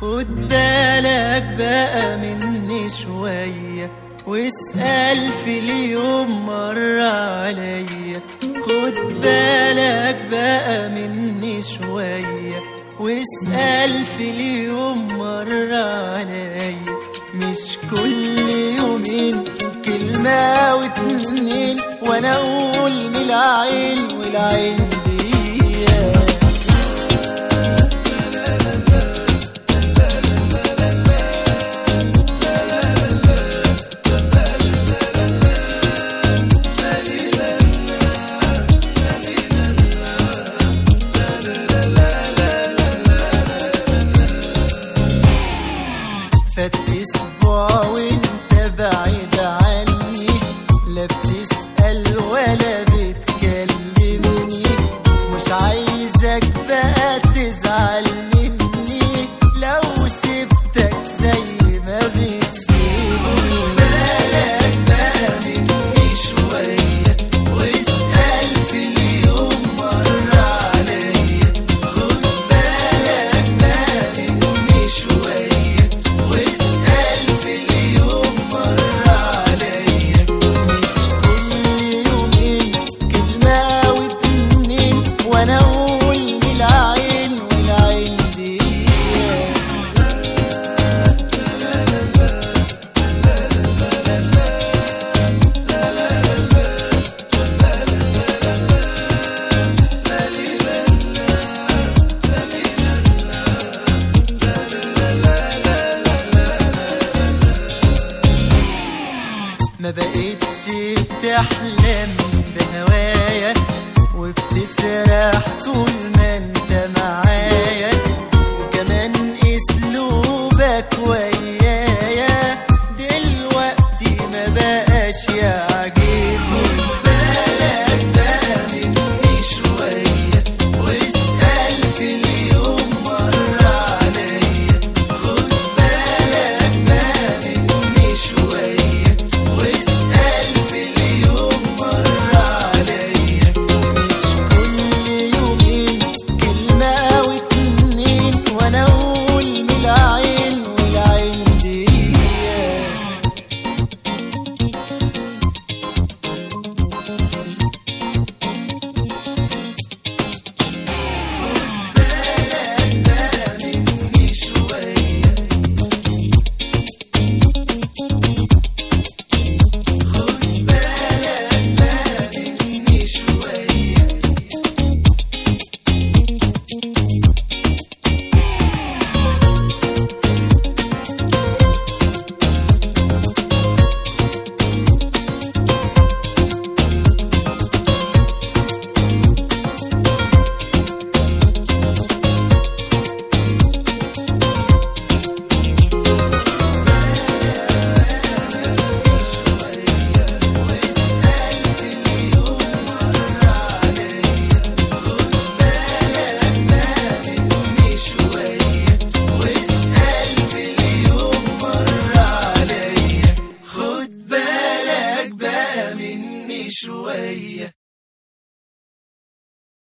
خد بالك بقى مني شوية واسأل في اليوم مرة عليا خد بالك بقى مني شوية واسأل في اليوم مرة عليا مش كل يومين كلمة واتنين وانا اقول من العين والعين دي فات اسبوع وانت بعيد عني لا بتسأل ولا بتكلمني مش عايزك بقى تزعل مني لو سبتك زي ما بتسيبني بالك بقى مني شوية واسأل في اليوم مرة عليا خد بالك بقى مني شوية واسأل في اليوم مرة عليا مش كل يومين كلمة واتنين وانا اقول من العين والعين دي ما بقتش بتحلم بهوايا وبتسرح طول ما انت